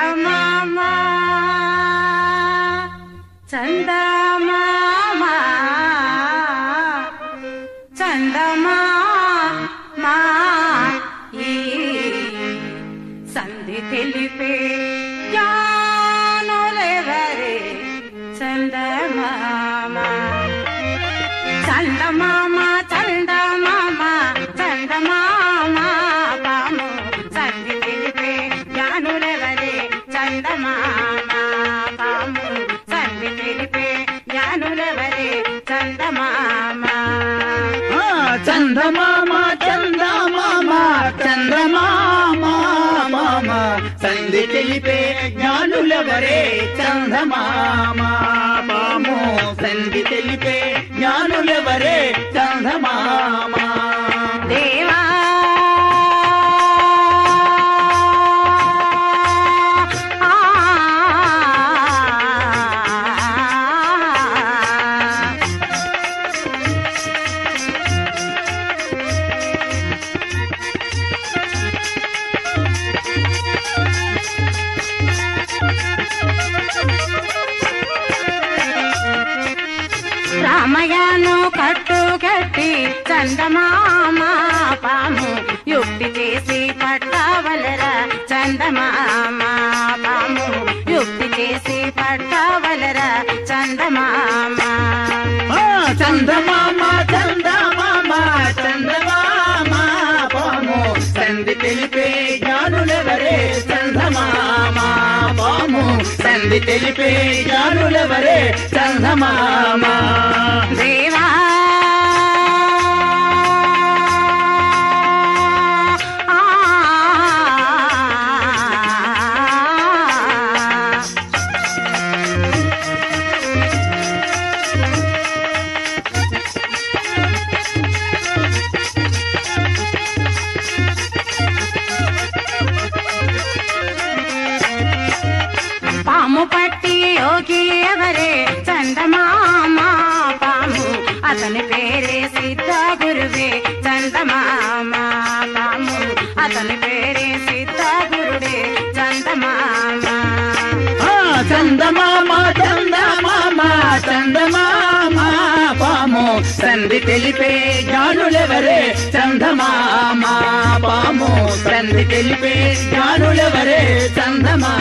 చందమామ చందమామ చందమామ ఈ సంధి తెలిపే జ్ఞానులెవరే చందమామ చందమామ చందమామ చందమామ పాము సంధి తెలిపే జ్ఞానులెవరే చందమామ పాము సంధి తెలిపే జ్ఞానులెవరే చందమామ ఆ, చందమామ చందమామ చందమామ మామ సంధి తెలిపే జ్ఞానులవరే చందమామ పాము సంధి తెలిపే జ్ఞానులవరే చందమామ దేవా ఆ రామయ్యను కట్టుకట్టి చందమామ పాము యుక్తి చేసి పట్టవలరా చందమామ పాము యుక్తి చేసి పట్టవలరా చందమామ ఆ, చందమామ చందమామ చందమామ పాము సంధి తెలిపే జ్ఞానులవరే చందమామ పాము సంధి తెలిపే జ్ఞానులవరే చందమామ దేవా పాము పట్టి యోగి ఎవరే చందమామ పాము అతని పేరే సిద్ధ గురువే చందమామ పాము అతని పేరే సిద్ధ గురుడే చందమామ ఆ, చందమామ చందమామ చందమామ పాము సంధి తెలిపే జ్ఞానులెవరే చందమామ పాము సంధి తెలిపే జ్ఞానులెవరే చందమామ